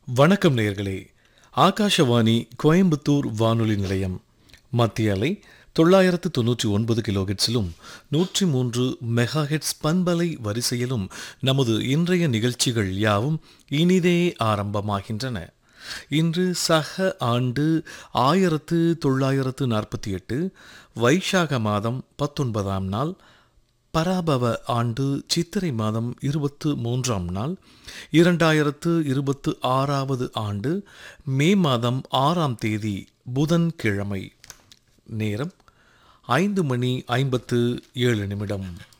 வணக்கம் நேயர்களே ஆகாஷவாணி கோயம்புத்தூர் வானொலி நிலையம் மத்திய அலை தொள்ளாயிரத்து தொன்னூற்றி ஒன்பது கிலோஹெட்ஸிலும் நூற்றி மூன்று மெகாஹெட்ஸ் பண்பலை வரிசையிலும் நமது இன்றைய நிகழ்ச்சிகள் யாவும் இனிதே ஆரம்பமாகின்றன இன்று சக ஆண்டு ஆயிரத்து தொள்ளாயிரத்து நாற்பத்தி எட்டு வைஷாக மாதம் பத்தொன்பதாம் நாள் பராபவ ஆண்டு சித்திரை மாதம் இருபத்து மூன்றாம் நாள் இரண்டாயிரத்து இருபத்து ஆறாவது ஆண்டு மே மாதம் ஆறாம் தேதி புதன்கிழமை நேரம் ஐந்து மணி ஐம்பத்து ஏழு நிமிடம்